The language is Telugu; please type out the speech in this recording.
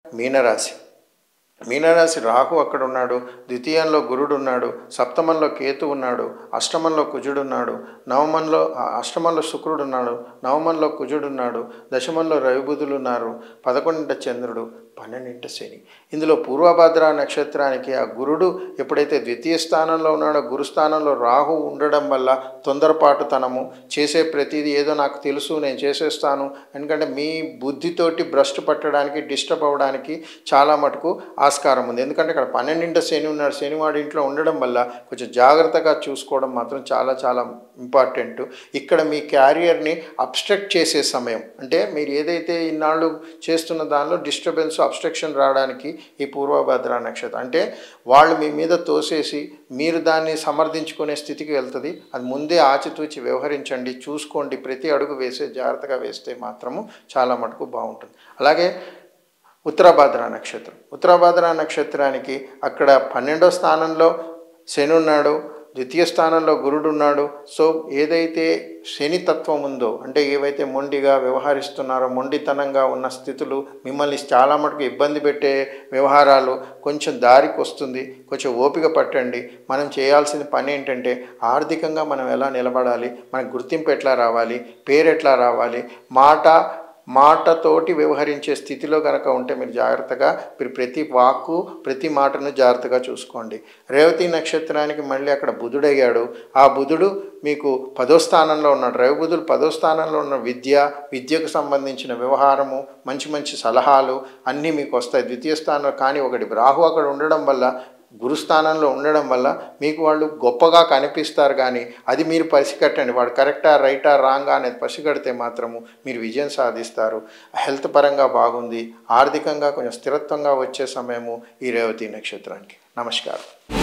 మీనరాశి మీనరాశి రాహు అక్కడ ఉన్నాడు ద్వితీయంలో గురుడు ఉన్నాడు సప్తమంలో కేతు ఉన్నాడు అష్టమంలో కుజుడు ఉన్నాడు నవమంలో ఆ, అష్టమంలో శుక్రుడు ఉన్నాడు నవమంలో కుజుడు ఉన్నాడు దశమంలో రవిబుధులు ఉన్నారు పదకొండింట చంద్రుడు పన్నెండింట శని ఇందులో పూర్వభద్ర నక్షత్రానికి ఆ గురుడు ఎప్పుడైతే ద్వితీయ స్థానంలో ఉన్నాడో గురుస్థానంలో రాహు ఉండడం వల్ల తొందరపాటుతనము చేసే ప్రతిదీ ఏదో నాకు తెలుసు నేను చేసేస్తాను ఎందుకంటే మీ బుద్ధితోటి భ్రష్టు పట్టడానికి డిస్టర్బ్ అవ్వడానికి చాలా మటుకు ఆస్కారం ఉంది ఎందుకంటే ఇక్కడ పన్నెండింట శని ఉన్నాడు శనివాడి ఇంట్లో ఉండడం వల్ల కొంచెం జాగ్రత్తగా చూసుకోవడం మాత్రం చాలా చాలా ఇంపార్టెంట్ ఇక్కడ మీ క్యారియర్ని అబ్స్ట్రక్ట్ చేసే సమయం అంటే మీరు ఏదైతే ఇన్నాళ్ళు చేస్తున్న దానిలో డిస్టర్బెన్స్ అబ్స్ట్రక్షన్ రావడానికి ఈ పూర్వభద్ర నక్షత్రం అంటే వాళ్ళు మీ మీద తోసేసి మీరు దాన్ని సమర్థించుకునే స్థితికి వెళ్తుంది అది ముందే ఆచితూచి వ్యవహరించండి చూసుకోండి ప్రతి అడుగు వేసే జాగ్రత్తగా వేస్తే మాత్రము చాలా మటుకు బాగుంటుంది అలాగే ఉత్తరాభాద్ర నక్షత్రం ఉత్తరాభాద్ర నక్షత్రానికి అక్కడ పన్నెండో స్థానంలో శని ఉన్నాడు ద్వితీయ స్థానంలో గురుడు ఉన్నాడు సో ఏదైతే శని తత్వం ఉందో అంటే ఏవైతే మొండిగా వ్యవహరిస్తున్నారో మొండితనంగా ఉన్న స్థితులు మిమ్మల్ని చాలా మటుకు ఇబ్బంది పెట్టే వ్యవహారాలు కొంచెం దారికి వస్తుంది కొంచెం ఓపిక పట్టండి మనం చేయాల్సిన పని ఏంటంటే ఆర్థికంగా మనం ఎలా నిలబడాలి మనకు గుర్తింపు ఎట్లా రావాలి పేరు ఎట్లా రావాలి మాట మాటతోటి వ్యవహరించే స్థితిలో కనుక ఉంటే మీరు జాగ్రత్తగా మీరు ప్రతి వాక్కు ప్రతి మాటను జాగ్రత్తగా చూసుకోండి రేవతి నక్షత్రానికి మళ్ళీ అక్కడ బుధుడయ్యాడు ఆ బుధుడు మీకు పదో స్థానంలో ఉన్నాడు రవి బుధుడు పదో స్థానంలో ఉన్న విద్య విద్యకు సంబంధించిన వ్యవహారము మంచి మంచి సలహాలు అన్నీ మీకు వస్తాయి ద్వితీయ స్థానంలో కానీ ఒకటి రాహు అక్కడ ఉండడం వల్ల గురుస్థానంలో ఉండడం వల్ల మీకు వాళ్ళు గొప్పగా కనిపిస్తారు కానీ అది మీరు పసిగట్టండి వాడు కరెక్టా రైటా రాంగా అనేది పసిగడితే మాత్రము మీరు విజయం సాధిస్తారు హెల్త్ పరంగా బాగుంది ఆర్థికంగా కొంచెం స్థిరత్వంగా వచ్చే సమయము ఈ రేవతి నక్షత్రానికి నమస్కారం